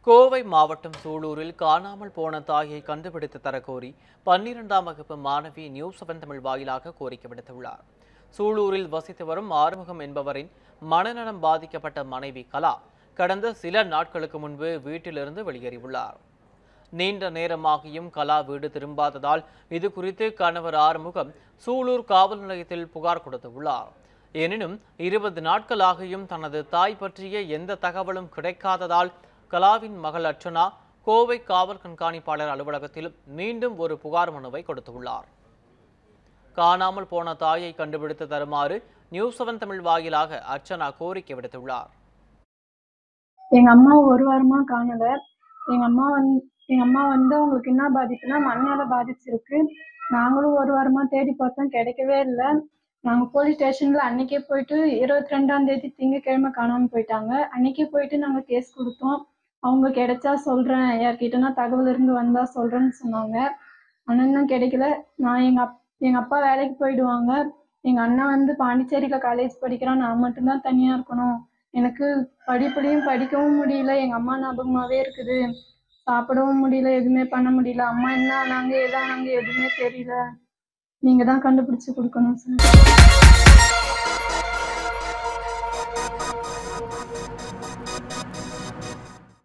கோவை மாவட்டம் சூலூரில் காணாமல் போன தாயை கண்டுபிடித்து தரக்கோரி பன்னிரெண்டாம் வகுப்பு மாணவி நியூஸ் செவன் தமிழ் வாயிலாக கோரிக்கை விடுத்துள்ளார் சூலூரில் வசித்து வரும் ஆறுமுகம் என்பவரின் மனநலம் பாதிக்கப்பட்ட மனைவி கலா கடந்த சில நாட்களுக்கு முன்பு வீட்டிலிருந்து வெளியேறியுள்ளார் நீண்ட நேரமாகியும் கலா வீடு திரும்பாததால் இது குறித்து கணவர் ஆறுமுகம் சூலூர் காவல் நிலையத்தில் புகார் கொடுத்துள்ளார் எனினும் இருபது நாட்களாகியும் தனது தாய் பற்றிய எந்த தகவலும் கிடைக்காததால் கலாவின் மகள் அர்ச்சனா கோவை காவல் கண்காணிப்பாளர் அலுவலகத்தில் மீண்டும் ஒரு புகார் மனுவை கொடுத்துள்ளார் காணாமல் போன தாயை கண்டுபிடித்து தருமாறு நியூஸ் செவன் தமிழ் வாயிலாக அர்ச்சனா கோரிக்கை விடுத்துள்ளார் எங்க அம்மா ஒரு வாரமா காணல எங்க அம்மா வந்து எங்க அம்மா வந்து அவங்களுக்கு என்ன பாதிப்புனா மண்ணால பாதிச்சிருக்கு நாங்களும் ஒரு வாரமா தேடி பார்த்தோம் கிடைக்கவே இல்லை நாங்க போலீஸ் ஸ்டேஷன்ல அன்னைக்கே போயிட்டு இருபத்தி ரெண்டாம் தேதி திங்கட்கிழமை காணாம போயிட்டாங்க அன்னைக்கே போயிட்டு நாங்க கேஸ் கொடுத்தோம் அவங்க கிடைச்சா சொல்றேன் யார்கிட்டனா தகவல் இருந்து வந்தா சொல்றேன்னு சொன்னாங்க ஆனா இன்னும் கிடைக்கல நான் எங்க அப் எங்க அப்பா வேலைக்கு போயிடுவாங்க எங்க அண்ணன் வந்து பாண்டிச்சேரியில காலேஜ் படிக்கிறான் நான் மட்டும்தான் தனியா இருக்கணும் எனக்கு படிப்புலையும் படிக்கவும் முடியல எங்க அம்மா ஞாபகமாவே இருக்குது சாப்பிடவும் முடியல எதுவுமே பண்ண முடியல அம்மா என்ன ஆனாங்க எதானாங்க எதுவுமே தெரியல நீங்க தான் கண்டுபிடிச்சு கொடுக்கணும் சார்